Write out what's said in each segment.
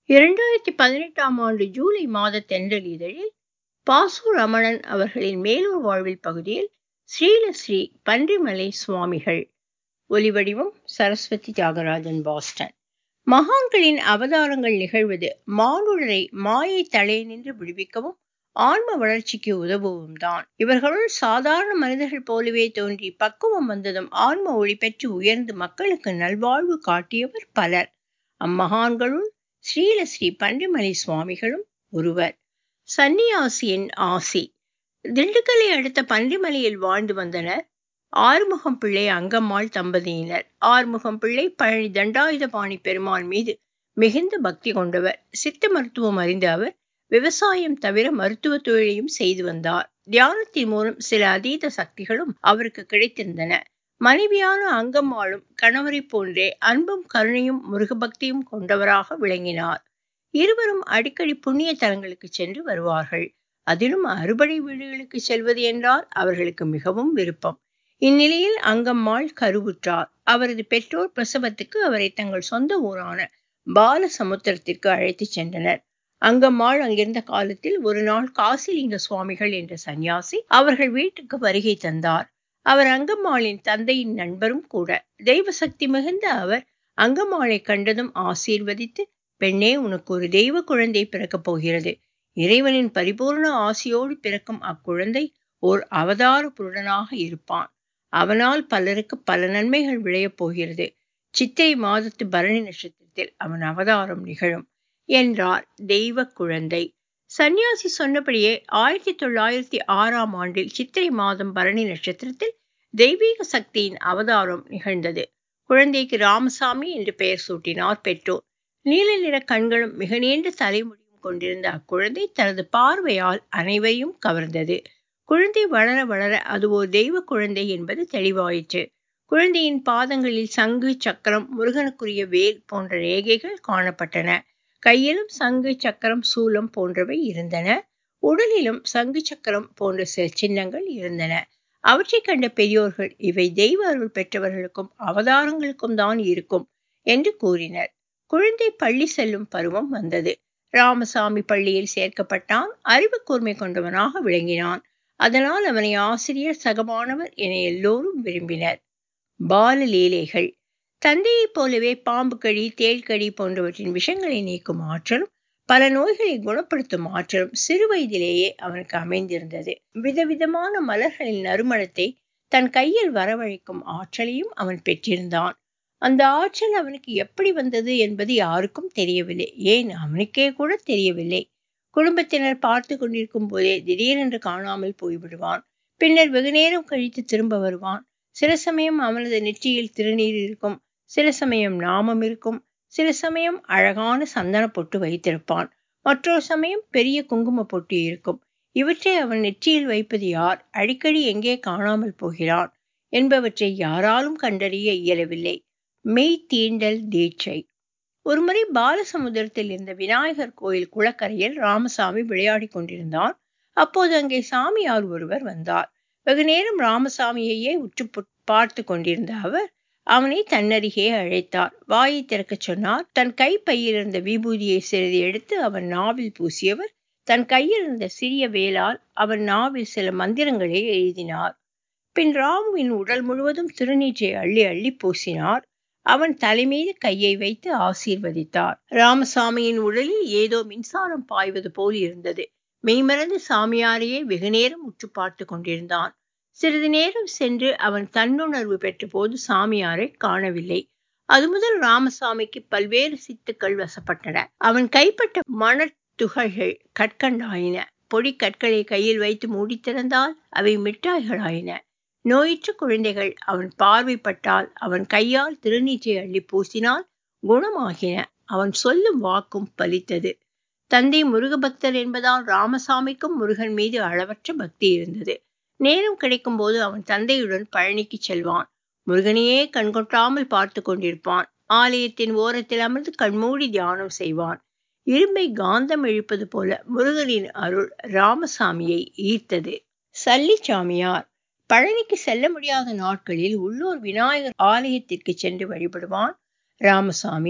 இரண்டாயிரத்தி பதினெட்டாம் ஆண்டு ஜூலை மாத தென்றல் இதழில் பாசு ரமணன் அவர்களின் மேலூர் வாழ்வில் பகுதியில் ஸ்ரீலஸ்ரீ பன்றிமலை சுவாமிகள் ஒலிவடிவம் சரஸ்வதி தியாகராஜன் பாஸ்டன் மகான்களின் அவதாரங்கள் நிகழ்வது மானுடரை மாயை தலை நின்று விடுவிக்கவும் ஆன்ம வளர்ச்சிக்கு உதவவும் தான் இவர்களுள் சாதாரண மனிதர்கள் போலவே தோன்றி பக்குவம் வந்ததும் ஆன்ம ஒளி பெற்று உயர்ந்து மக்களுக்கு நல்வாழ்வு காட்டியவர் பலர் அம்மகான்களுள் ஸ்ரீலஸ்ரீ பன்றிமலை சுவாமிகளும் ஒருவர் சன்னியாசியின் ஆசி திண்டுக்கலை அடுத்த பன்றிமலையில் வாழ்ந்து வந்தனர் ஆறுமுகம் பிள்ளை அங்கம்மாள் தம்பதியினர் ஆறுமுகம் பிள்ளை பழனி தண்டாயுதபாணி பெருமாள் மீது மிகுந்த பக்தி கொண்டவர் சித்த மருத்துவம் அறிந்த அவர் விவசாயம் தவிர மருத்துவ தொழிலையும் செய்து வந்தார் தியானத்தின் மூலம் சில அதீத சக்திகளும் அவருக்கு கிடைத்திருந்தன மனைவியான அங்கம்மாளும் கணவரை போன்றே அன்பும் கருணையும் முருகபக்தியும் கொண்டவராக விளங்கினார் இருவரும் அடிக்கடி புண்ணிய தலங்களுக்கு சென்று வருவார்கள் அதிலும் அறுபடை வீடுகளுக்கு செல்வது என்றால் அவர்களுக்கு மிகவும் விருப்பம் இந்நிலையில் அங்கம்மாள் கருவுற்றார் அவரது பெற்றோர் பிரசவத்துக்கு அவரை தங்கள் சொந்த ஊரான பாலசமுத்திரத்திற்கு அழைத்துச் சென்றனர் அங்கம்மாள் அங்கிருந்த காலத்தில் ஒரு நாள் காசிலிங்க சுவாமிகள் என்ற சந்நியாசி அவர்கள் வீட்டுக்கு வருகை தந்தார் அவர் அங்கம்மாளின் தந்தையின் நண்பரும் கூட தெய்வ சக்தி மிகுந்த அவர் அங்கம்மாளை கண்டதும் ஆசீர்வதித்து பெண்ணே உனக்கு ஒரு தெய்வ குழந்தை பிறக்கப் போகிறது இறைவனின் பரிபூர்ண ஆசியோடு பிறக்கும் அக்குழந்தை ஓர் அவதார புருடனாக இருப்பான் அவனால் பலருக்கு பல நன்மைகள் விளையப் போகிறது சித்தை மாதத்து பரணி நட்சத்திரத்தில் அவன் அவதாரம் நிகழும் என்றார் தெய்வ குழந்தை சந்நியாசி சொன்னபடியே ஆயிரத்தி தொள்ளாயிரத்தி ஆறாம் ஆண்டில் சித்திரை மாதம் பரணி நட்சத்திரத்தில் தெய்வீக சக்தியின் அவதாரம் நிகழ்ந்தது குழந்தைக்கு ராமசாமி என்று பெயர் சூட்டினார் பெற்றோர் நீல நிற கண்களும் மிக நீண்ட தலைமுடியும் கொண்டிருந்த அக்குழந்தை தனது பார்வையால் அனைவரையும் கவர்ந்தது குழந்தை வளர வளர அது ஒரு தெய்வ குழந்தை என்பது தெளிவாயிற்று குழந்தையின் பாதங்களில் சங்கு சக்கரம் முருகனுக்குரிய வேல் போன்ற ரேகைகள் காணப்பட்டன கையிலும் சங்கு சக்கரம் சூலம் போன்றவை இருந்தன உடலிலும் சங்கு சக்கரம் போன்ற சில சின்னங்கள் இருந்தன அவற்றை கண்ட பெரியோர்கள் இவை தெய்வ அருள் பெற்றவர்களுக்கும் அவதாரங்களுக்கும் தான் இருக்கும் என்று கூறினர் குழந்தை பள்ளி செல்லும் பருவம் வந்தது ராமசாமி பள்ளியில் சேர்க்கப்பட்டான் அறிவு கூர்மை கொண்டவனாக விளங்கினான் அதனால் அவனை ஆசிரியர் சகமானவர் என எல்லோரும் விரும்பினர் பால லீலைகள் தந்தையைப் போலவே பாம்பு கடி தேள்கடி போன்றவற்றின் விஷங்களை நீக்கும் ஆற்றலும் பல நோய்களை குணப்படுத்தும் ஆற்றலும் சிறு வயதிலேயே அவனுக்கு அமைந்திருந்தது விதவிதமான மலர்களின் நறுமணத்தை தன் கையில் வரவழைக்கும் ஆற்றலையும் அவன் பெற்றிருந்தான் அந்த ஆற்றல் அவனுக்கு எப்படி வந்தது என்பது யாருக்கும் தெரியவில்லை ஏன் அவனுக்கே கூட தெரியவில்லை குடும்பத்தினர் பார்த்து கொண்டிருக்கும் போதே திடீரென்று காணாமல் போய்விடுவான் பின்னர் வெகு நேரம் கழித்து திரும்ப வருவான் சில சமயம் அவனது நெற்றியில் திருநீர் இருக்கும் சில சமயம் நாமம் இருக்கும் சில சமயம் அழகான சந்தன பொட்டு வைத்திருப்பான் மற்றொரு சமயம் பெரிய குங்கும பொட்டு இருக்கும் இவற்றை அவன் நெற்றியில் வைப்பது யார் அடிக்கடி எங்கே காணாமல் போகிறான் என்பவற்றை யாராலும் கண்டறிய இயலவில்லை மெய் தீண்டல் தீட்சை ஒருமுறை பாலசமுத்திரத்தில் இருந்த விநாயகர் கோயில் குளக்கரையில் ராமசாமி விளையாடி கொண்டிருந்தான் அப்போது அங்கே சாமியார் ஒருவர் வந்தார் வெகு நேரம் ராமசாமியையே உற்று பார்த்து கொண்டிருந்த அவர் அவனை தன்னருகே அழைத்தார் வாயை திறக்கச் சொன்னார் தன் கை பையில் இருந்த விபூதியை சிறிது எடுத்து அவன் நாவில் பூசியவர் தன் கையில் இருந்த சிறிய வேலால் அவன் நாவில் சில மந்திரங்களை எழுதினார் பின் ராமுவின் உடல் முழுவதும் திருநீற்றை அள்ளி அள்ளி பூசினார் அவன் தலைமீது கையை வைத்து ஆசீர்வதித்தார் ராமசாமியின் உடலில் ஏதோ மின்சாரம் பாய்வது போல் இருந்தது மெய்மறந்து சாமியாரையே வெகுநேரம் உற்று பார்த்து கொண்டிருந்தான் சிறிது நேரம் சென்று அவன் தன்னுணர்வு பெற்ற போது சாமியாரை காணவில்லை அது முதல் ராமசாமிக்கு பல்வேறு சித்துக்கள் வசப்பட்டன அவன் கைப்பட்ட மணத்துகள்கள் கற்கண்டாயின பொடி கற்களை கையில் வைத்து மூடி திறந்தால் அவை மிட்டாய்களாயின நோயிற்ற குழந்தைகள் அவன் பார்வைப்பட்டால் அவன் கையால் திருநீற்றை அள்ளி பூசினால் குணமாகின அவன் சொல்லும் வாக்கும் பலித்தது தந்தை முருகபக்தர் என்பதால் ராமசாமிக்கும் முருகன் மீது அளவற்ற பக்தி இருந்தது நேரம் கிடைக்கும் போது அவன் தந்தையுடன் பழனிக்கு செல்வான் முருகனையே கண்கொட்டாமல் பார்த்து கொண்டிருப்பான் ஆலயத்தின் ஓரத்தில் அமர்ந்து கண்மூடி தியானம் செய்வான் இரும்பை காந்தம் இழுப்பது போல முருகனின் அருள் ராமசாமியை ஈர்த்தது சல்லிச்சாமியார் பழனிக்கு செல்ல முடியாத நாட்களில் உள்ளூர் விநாயகர் ஆலயத்திற்கு சென்று வழிபடுவான் ராமசாமி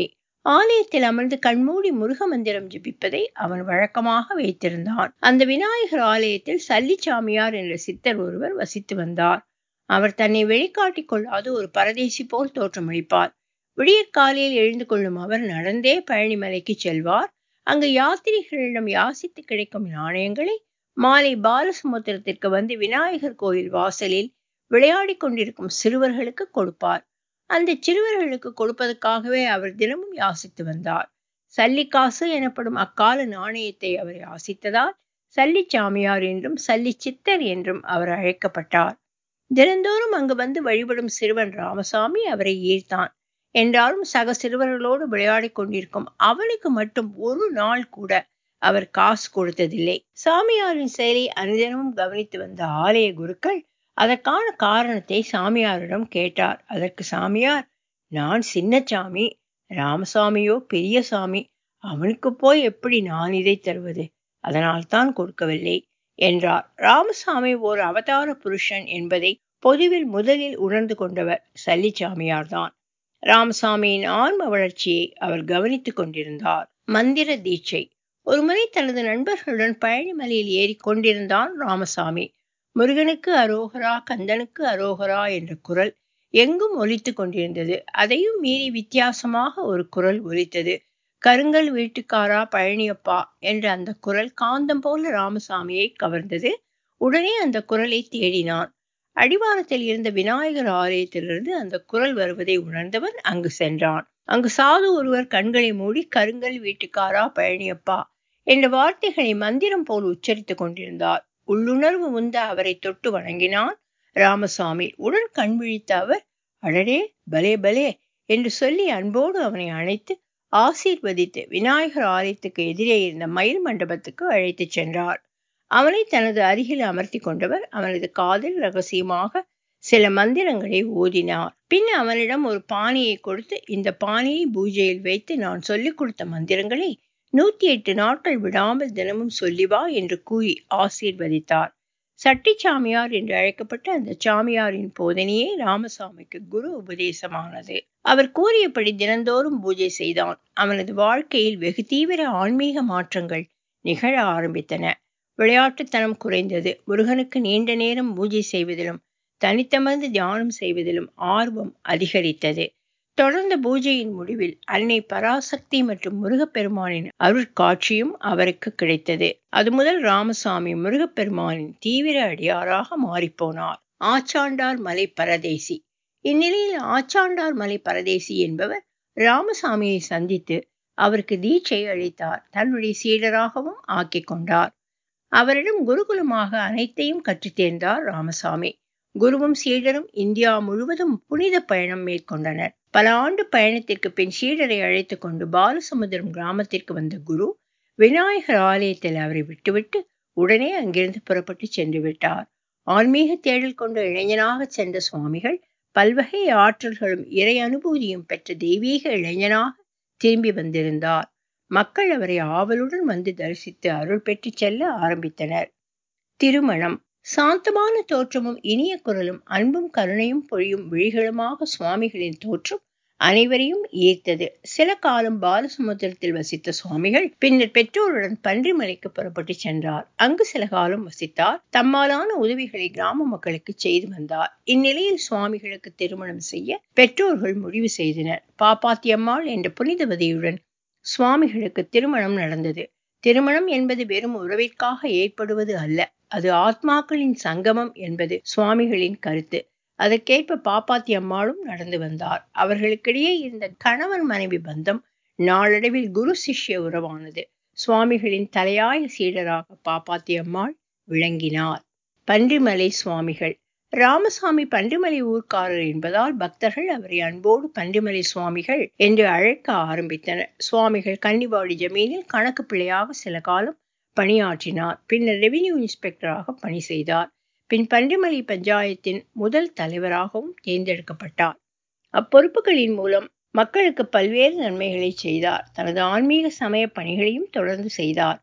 ஆலயத்தில் அமர்ந்து கண்மூடி முருக மந்திரம் ஜபிப்பதை அவன் வழக்கமாக வைத்திருந்தான் அந்த விநாயகர் ஆலயத்தில் சல்லிச்சாமியார் என்ற சித்தர் ஒருவர் வசித்து வந்தார் அவர் தன்னை வெளிக்காட்டிக் கொள்ளாது ஒரு பரதேசி போல் தோற்றமளிப்பார் விடியற்காலையில் எழுந்து கொள்ளும் அவர் நடந்தே பழனிமலைக்கு செல்வார் அங்கு யாத்திரிகளிடம் யாசித்து கிடைக்கும் நாணயங்களை மாலை பாலசமுத்திரத்திற்கு வந்து விநாயகர் கோயில் வாசலில் விளையாடிக் கொண்டிருக்கும் சிறுவர்களுக்கு கொடுப்பார் அந்த சிறுவர்களுக்கு கொடுப்பதற்காகவே அவர் தினமும் யாசித்து வந்தார் சல்லிக்காசு எனப்படும் அக்கால நாணயத்தை அவர் யாசித்ததால் சல்லி சாமியார் என்றும் சல்லி சித்தர் என்றும் அவர் அழைக்கப்பட்டார் தினந்தோறும் அங்கு வந்து வழிபடும் சிறுவன் ராமசாமி அவரை ஈர்த்தான் என்றாலும் சக சிறுவர்களோடு விளையாடிக் கொண்டிருக்கும் அவனுக்கு மட்டும் ஒரு நாள் கூட அவர் காசு கொடுத்ததில்லை சாமியாரின் செயலை அனுதினமும் கவனித்து வந்த ஆலய குருக்கள் அதற்கான காரணத்தை சாமியாரிடம் கேட்டார் அதற்கு சாமியார் நான் சின்னச்சாமி ராமசாமியோ பெரிய சாமி அவனுக்கு போய் எப்படி நான் இதை தருவது அதனால் தான் கொடுக்கவில்லை என்றார் ராமசாமி ஓர் அவதார புருஷன் என்பதை பொதுவில் முதலில் உணர்ந்து கொண்டவர் சல்லிச்சாமியார் தான் ராமசாமியின் ஆன்ம வளர்ச்சியை அவர் கவனித்துக் கொண்டிருந்தார் மந்திர தீட்சை ஒருமுறை தனது நண்பர்களுடன் பழனிமலையில் ஏறி கொண்டிருந்தான் ராமசாமி முருகனுக்கு அரோகரா கந்தனுக்கு அரோகரா என்ற குரல் எங்கும் ஒலித்து கொண்டிருந்தது அதையும் மீறி வித்தியாசமாக ஒரு குரல் ஒலித்தது கருங்கல் வீட்டுக்காரா பழனியப்பா என்ற அந்த குரல் காந்தம் போல ராமசாமியை கவர்ந்தது உடனே அந்த குரலை தேடினான் அடிவாரத்தில் இருந்த விநாயகர் ஆலயத்திலிருந்து அந்த குரல் வருவதை உணர்ந்தவன் அங்கு சென்றான் அங்கு சாது ஒருவர் கண்களை மூடி கருங்கல் வீட்டுக்காரா பழனியப்பா என்ற வார்த்தைகளை மந்திரம் போல் உச்சரித்துக் கொண்டிருந்தார் உள்ளுணர்வு முந்த அவரை தொட்டு வணங்கினான் ராமசாமி உடன் கண் விழித்த அவர் அடடே பலே பலே என்று சொல்லி அன்போடு அவனை அழைத்து ஆசீர்வதித்து விநாயகர் ஆலயத்துக்கு எதிரே இருந்த மயில் மண்டபத்துக்கு அழைத்துச் சென்றார் அவனை தனது அருகில் அமர்த்தி கொண்டவர் அவனது காதில் ரகசியமாக சில மந்திரங்களை ஓதினார் பின் அவனிடம் ஒரு பானையை கொடுத்து இந்த பானையை பூஜையில் வைத்து நான் சொல்லிக் கொடுத்த மந்திரங்களை நூத்தி எட்டு நாட்கள் விடாமல் தினமும் சொல்லி வா என்று கூறி ஆசீர்வதித்தார் சட்டி சாமியார் என்று அழைக்கப்பட்ட அந்த சாமியாரின் போதனையே ராமசாமிக்கு குரு உபதேசமானது அவர் கூறியபடி தினந்தோறும் பூஜை செய்தான் அவனது வாழ்க்கையில் வெகு தீவிர ஆன்மீக மாற்றங்கள் நிகழ ஆரம்பித்தன விளையாட்டுத்தனம் குறைந்தது முருகனுக்கு நீண்ட நேரம் பூஜை செய்வதிலும் தனித்தமர்ந்து தியானம் செய்வதிலும் ஆர்வம் அதிகரித்தது தொடர்ந்த பூஜையின் முடிவில் அன்னை பராசக்தி மற்றும் முருகப்பெருமானின் அருட்காட்சியும் அவருக்கு கிடைத்தது அது முதல் ராமசாமி முருகப்பெருமானின் தீவிர அடியாராக மாறிப்போனார் ஆச்சாண்டார் மலை பரதேசி இந்நிலையில் ஆச்சாண்டார் மலை பரதேசி என்பவர் ராமசாமியை சந்தித்து அவருக்கு தீட்சை அளித்தார் தன்னுடைய சீடராகவும் ஆக்கிக் கொண்டார் அவரிடம் குருகுலமாக அனைத்தையும் கற்றுத் தேர்ந்தார் ராமசாமி குருவும் சீடரும் இந்தியா முழுவதும் புனித பயணம் மேற்கொண்டனர் பல ஆண்டு பயணத்திற்கு பின் சீடரை அழைத்துக் கொண்டு பாலசமுத்திரம் கிராமத்திற்கு வந்த குரு விநாயகர் ஆலயத்தில் அவரை விட்டுவிட்டு உடனே அங்கிருந்து புறப்பட்டு சென்று விட்டார் ஆன்மீக தேடல் கொண்ட இளைஞனாக சென்ற சுவாமிகள் பல்வகை ஆற்றல்களும் இறை அனுபூதியும் பெற்ற தெய்வீக இளைஞனாக திரும்பி வந்திருந்தார் மக்கள் அவரை ஆவலுடன் வந்து தரிசித்து அருள் பெற்று செல்ல ஆரம்பித்தனர் திருமணம் சாந்தமான தோற்றமும் இனிய குரலும் அன்பும் கருணையும் பொழியும் விழிகளுமாக சுவாமிகளின் தோற்றம் அனைவரையும் ஈர்த்தது சில காலம் பாலசமுத்திரத்தில் வசித்த சுவாமிகள் பின்னர் பெற்றோருடன் பன்றிமலைக்கு புறப்பட்டு சென்றார் அங்கு சில காலம் வசித்தார் தம்மாலான உதவிகளை கிராம மக்களுக்கு செய்து வந்தார் இந்நிலையில் சுவாமிகளுக்கு திருமணம் செய்ய பெற்றோர்கள் முடிவு செய்தனர் பாப்பாத்தியம்மாள் என்ற புனிதவதியுடன் சுவாமிகளுக்கு திருமணம் நடந்தது திருமணம் என்பது வெறும் உறவிற்காக ஏற்படுவது அல்ல அது ஆத்மாக்களின் சங்கமம் என்பது சுவாமிகளின் கருத்து அதற்கேற்ப பாப்பாத்தி அம்மாளும் நடந்து வந்தார் அவர்களுக்கிடையே இருந்த கணவன் மனைவி பந்தம் நாளடைவில் குரு சிஷ்ய உறவானது சுவாமிகளின் தலையாய சீடராக பாப்பாத்தி அம்மாள் விளங்கினார் பன்றிமலை சுவாமிகள் ராமசாமி பன்றிமலை ஊர்க்காரர் என்பதால் பக்தர்கள் அவரை அன்போடு பன்றிமலை சுவாமிகள் என்று அழைக்க ஆரம்பித்தனர் சுவாமிகள் கன்னிவாடி ஜமீனில் கணக்கு பிள்ளையாக சில காலம் பணியாற்றினார் பின்னர் ரெவின்யூ இன்ஸ்பெக்டராக பணி செய்தார் பின் பன்றிமலை பஞ்சாயத்தின் முதல் தலைவராகவும் தேர்ந்தெடுக்கப்பட்டார் அப்பொறுப்புகளின் மூலம் மக்களுக்கு பல்வேறு நன்மைகளை செய்தார் தனது ஆன்மீக சமய பணிகளையும் தொடர்ந்து செய்தார்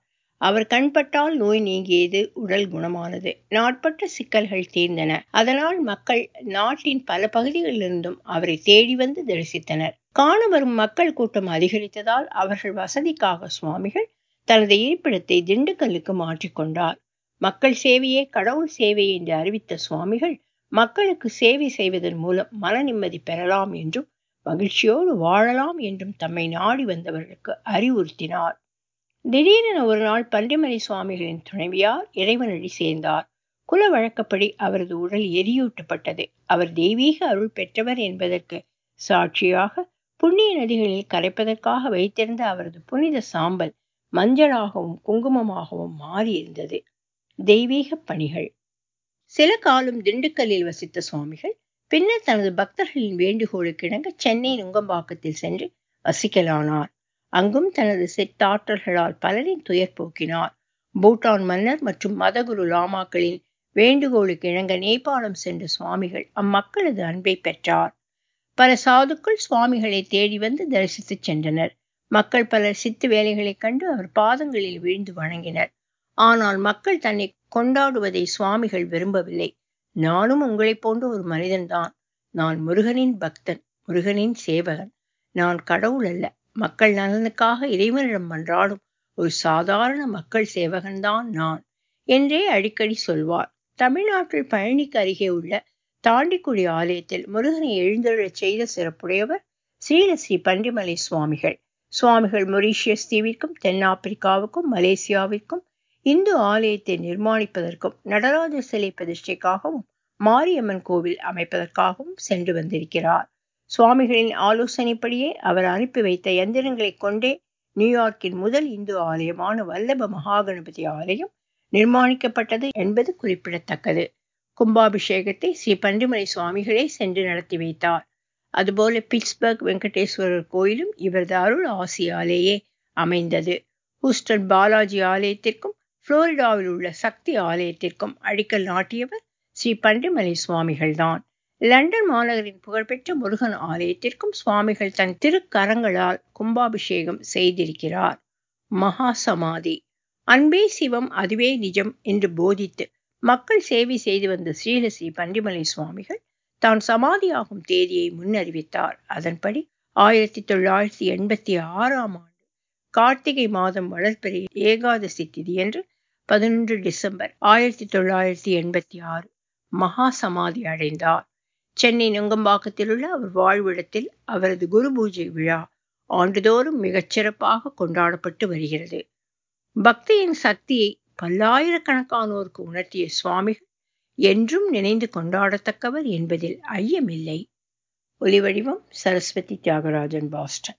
அவர் கண்பட்டால் நோய் நீங்கியது உடல் குணமானது நாட்பட்ட சிக்கல்கள் தீர்ந்தன அதனால் மக்கள் நாட்டின் பல பகுதிகளிலிருந்தும் அவரை தேடி வந்து தரிசித்தனர் காண வரும் மக்கள் கூட்டம் அதிகரித்ததால் அவர்கள் வசதிக்காக சுவாமிகள் தனது இருப்பிடத்தை திண்டுக்கல்லுக்கு மாற்றிக்கொண்டார் மக்கள் சேவையே கடவுள் சேவை என்று அறிவித்த சுவாமிகள் மக்களுக்கு சேவை செய்வதன் மூலம் மன நிம்மதி பெறலாம் என்றும் மகிழ்ச்சியோடு வாழலாம் என்றும் தம்மை நாடி வந்தவர்களுக்கு அறிவுறுத்தினார் திடீரென ஒரு நாள் பன்றிமலை சுவாமிகளின் துணைவியார் இறைவனடி சேர்ந்தார் குல வழக்கப்படி அவரது உடல் எரியூட்டப்பட்டது அவர் தெய்வீக அருள் பெற்றவர் என்பதற்கு சாட்சியாக புண்ணிய நதிகளில் கரைப்பதற்காக வைத்திருந்த அவரது புனித சாம்பல் மஞ்சளாகவும் குங்குமமாகவும் மாறியிருந்தது தெய்வீக பணிகள் சில காலம் திண்டுக்கல்லில் வசித்த சுவாமிகள் பின்னர் தனது பக்தர்களின் வேண்டுகோளுக்கு இணங்க சென்னை நுங்கம்பாக்கத்தில் சென்று வசிக்கலானார் அங்கும் தனது செட்டாற்றல்களால் பலரின் துயர் போக்கினார் பூட்டான் மன்னர் மற்றும் மதகுரு லாமாக்களின் வேண்டுகோளுக்கு இணங்க நேபாளம் சென்ற சுவாமிகள் அம்மக்களது அன்பை பெற்றார் பல சாதுக்கள் சுவாமிகளை தேடி வந்து தரிசித்துச் சென்றனர் மக்கள் பலர் சித்து வேலைகளைக் கண்டு அவர் பாதங்களில் வீழ்ந்து வணங்கினர் ஆனால் மக்கள் தன்னை கொண்டாடுவதை சுவாமிகள் விரும்பவில்லை நானும் உங்களைப் போன்ற ஒரு மனிதன்தான் நான் முருகனின் பக்தன் முருகனின் சேவகன் நான் கடவுள் அல்ல மக்கள் நலனுக்காக இறைவனிடம் மன்றாடும் ஒரு சாதாரண மக்கள் சேவகன்தான் நான் என்றே அடிக்கடி சொல்வார் தமிழ்நாட்டில் பழனிக்கு அருகே உள்ள தாண்டிக்குடி ஆலயத்தில் முருகனை எழுந்தருளச் செய்த சிறப்புடையவர் ஸ்ரீலஸ்ரீ பன்றிமலை சுவாமிகள் சுவாமிகள் மொரீஷியஸ் தீவிற்கும் தென்னாப்பிரிக்காவுக்கும் மலேசியாவிற்கும் இந்து ஆலயத்தை நிர்மாணிப்பதற்கும் நடராஜர் சிலை பிரதிஷ்டைக்காகவும் மாரியம்மன் கோவில் அமைப்பதற்காகவும் சென்று வந்திருக்கிறார் சுவாமிகளின் ஆலோசனைப்படியே அவர் அனுப்பி வைத்த எந்திரங்களைக் கொண்டே நியூயார்க்கின் முதல் இந்து ஆலயமான வல்லப மகாகணபதி ஆலயம் நிர்மாணிக்கப்பட்டது என்பது குறிப்பிடத்தக்கது கும்பாபிஷேகத்தை ஸ்ரீ பன்றிமலை சுவாமிகளே சென்று நடத்தி வைத்தார் அதுபோல பிட்ஸ்பர்க் வெங்கடேஸ்வரர் கோயிலும் இவரது அருள் ஆசியாலேயே அமைந்தது ஹூஸ்டன் பாலாஜி ஆலயத்திற்கும் புளோரிடாவில் உள்ள சக்தி ஆலயத்திற்கும் அடிக்கல் நாட்டியவர் ஸ்ரீ பன்றிமலை சுவாமிகள்தான் லண்டன் மாநகரின் புகழ்பெற்ற முருகன் ஆலயத்திற்கும் சுவாமிகள் தன் திருக்கரங்களால் கும்பாபிஷேகம் செய்திருக்கிறார் மகா சமாதி அன்பே சிவம் அதுவே நிஜம் என்று போதித்து மக்கள் சேவை செய்து வந்த ஸ்ரீலஸ்ரீ பன்றிமலை சுவாமிகள் தான் சமாதியாகும் தேதியை முன்னறிவித்தார் அதன்படி ஆயிரத்தி தொள்ளாயிரத்தி எண்பத்தி ஆறாம் ஆண்டு கார்த்திகை மாதம் வளர்பிறை ஏகாதசி திதியன்று பதினொன்று டிசம்பர் ஆயிரத்தி தொள்ளாயிரத்தி எண்பத்தி ஆறு மகா சமாதி அடைந்தார் சென்னை நுங்கம்பாக்கத்தில் உள்ள அவர் வாழ்விடத்தில் அவரது குரு பூஜை விழா ஆண்டுதோறும் மிகச்சிறப்பாக கொண்டாடப்பட்டு வருகிறது பக்தியின் சக்தியை பல்லாயிரக்கணக்கானோருக்கு உணர்த்திய சுவாமிகள் என்றும் நினைந்து கொண்டாடத்தக்கவர் என்பதில் ஐயமில்லை ஒலிவடிவம் சரஸ்வதி தியாகராஜன் பாஸ்டன்